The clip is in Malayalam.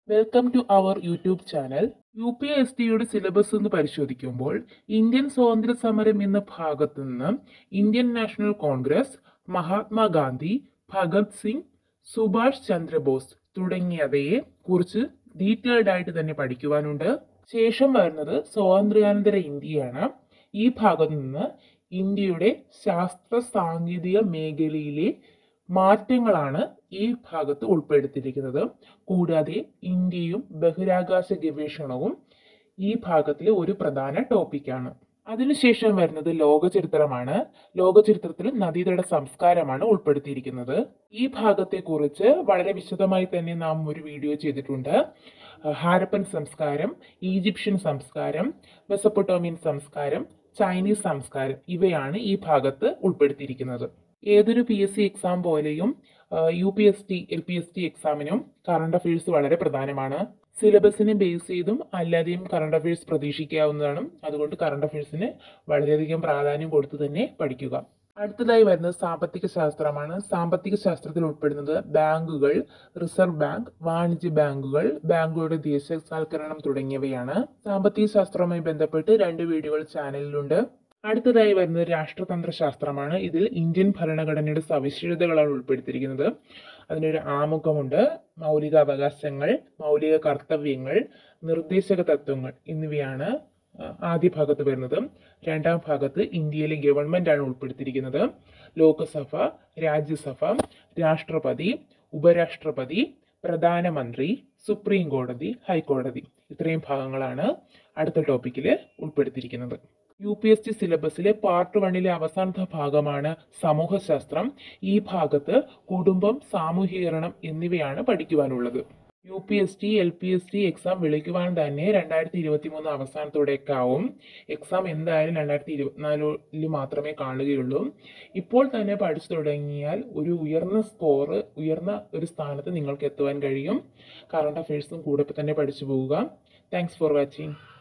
welcome to our YouTube channel U P S ടിയുടെ സിലബസ് എന്ന് പരിശോധിക്കുമ്പോൾ ഇന്ത്യൻ സ്വാതന്ത്ര്യ സമരം എന്ന ഭാഗത്തു നിന്ന് Indian national congress Mahatma Gandhi Bhagat Singh Subhash Chandra Bose തുടങ്ങിയവയെ കുറിച്ച് ഡീറ്റെയിൽഡ് ആയിട്ട് തന്നെ പഠിക്കുവാനുണ്ട് ശേഷം വരുന്നത് സ്വാതന്ത്ര്യാനന്തര ഇന്ത്യയാണ് ഈ ഭാഗത്ത് നിന്ന് ഇന്ത്യയുടെ ശാസ്ത്ര സാങ്കേതിക മേഖലയിലെ മാറ്റങ്ങളാണ് ഈ ഭാഗത്ത് ഉൾപ്പെടുത്തിയിരിക്കുന്നത് കൂടാതെ ഇന്ത്യയും ബഹിരാകാശ ഗവേഷണവും ഈ ഭാഗത്തിലെ ഒരു പ്രധാന ടോപ്പിക്കാണ് അതിനുശേഷം വരുന്നത് ലോകചരിത്രമാണ് ലോകചരിത്രത്തിൽ നദീതട സംസ്കാരമാണ് ഉൾപ്പെടുത്തിയിരിക്കുന്നത് ഈ ഭാഗത്തെക്കുറിച്ച് വളരെ വിശദമായി തന്നെ നാം ഒരു വീഡിയോ ചെയ്തിട്ടുണ്ട് ഹാരപ്പൻ സംസ്കാരം ഈജിപ്ഷ്യൻ സംസ്കാരം മെസപ്പൊട്ടോമിയൻ സംസ്കാരം ചൈനീസ് സംസ്കാരം ഇവയാണ് ഈ ഭാഗത്ത് ഉൾപ്പെടുത്തിയിരിക്കുന്നത് ഏതൊരു പി എസ് സി എക്സാം പോലെയും U P S T L P S T എക്സാമിനും കറണ്ട് അഫയേഴ്സ് വളരെ പ്രധാനമാണ് സിലബസിനെ ബേസ് ചെയ്തും അല്ലാതെയും കറണ്ട് അഫയേഴ്സ് പ്രതീക്ഷിക്കാവുന്നതാണ് അതുകൊണ്ട് കറണ്ട് അഫയേഴ്സിന് വളരെയധികം പ്രാധാന്യം കൊടുത്ത് തന്നെ പഠിക്കുക അടുത്തതായി വരുന്നത് സാമ്പത്തിക ശാസ്ത്രമാണ് സാമ്പത്തിക ശാസ്ത്രത്തിൽ ഉൾപ്പെടുന്നത് ബാങ്കുകൾ റിസർവ് ബാങ്ക് വാണിജ്യ ബാങ്കുകൾ ബാങ്കുകളുടെ ദേശസാൽക്കരണം തുടങ്ങിയവയാണ് സാമ്പത്തിക ശാസ്ത്രവുമായി ബന്ധപ്പെട്ട് രണ്ട് വീഡിയോകൾ ചാനലിലുണ്ട് അടുത്തതായി വരുന്നത് രാഷ്ട്രതന്ത്ര ശാസ്ത്രമാണ് ഇതിൽ ഇന്ത്യൻ ഭരണഘടനയുടെ സവിശേഷതകളാണ് ഉൾപ്പെടുത്തിയിരിക്കുന്നത് അതിനൊരു ആമുഖമുണ്ട് മൗലിക അവകാശങ്ങൾ മൗലിക കർത്തവ്യങ്ങൾ നിർദ്ദേശക തത്വങ്ങൾ എന്നിവയാണ് ആദ്യ ഭാഗത്ത് വരുന്നത് രണ്ടാം ഭാഗത്ത് ഇന്ത്യയിലെ ഗവൺമെന്റ് ആണ് ഉൾപ്പെടുത്തിയിരിക്കുന്നത് ലോകസഭ രാജ്യസഭ രാഷ്ട്രപതി ഉപരാഷ്ട്രപതി പ്രധാനമന്ത്രി സുപ്രീം കോടതി ഹൈക്കോടതി ഇത്രയും ഭാഗങ്ങളാണ് അടുത്ത ടോപ്പിക്കിൽ ഉൾപ്പെടുത്തിയിരിക്കുന്നത് യു പി എസ് ടി സിലബസിലെ പാർട്ട് വണ്ണിലെ അവസാനത്തെ ഭാഗമാണ് സമൂഹശാസ്ത്രം ഈ ഭാഗത്ത് കുടുംബം സാമൂഹീകരണം എന്നിവയാണ് പഠിക്കുവാനുള്ളത് U P S T L P S T exam വിളിക്കുവാൻ തന്നെ രണ്ടായിരത്തി ഇരുപത്തി മൂന്ന് അവസാനത്തോടെയൊക്കെ ആവും എക്സാം എന്തായാലും രണ്ടായിരത്തി ഇരുപത്തിനാലിൽ മാത്രമേ കാണുകയുള്ളൂ ഇപ്പോൾ തന്നെ പഠിച്ചു തുടങ്ങിയാൽ ഒരു ഉയർന്ന സ്കോർ ഉയർന്ന ഒരു സ്ഥാനത്ത് നിങ്ങൾക്ക് എത്തുവാൻ കഴിയും കറണ്ട് അഫയേഴ്സും കൂടെ തന്നെ പഠിച്ചു പോവുക താങ്ക്സ് ഫോർ വാച്ചിങ്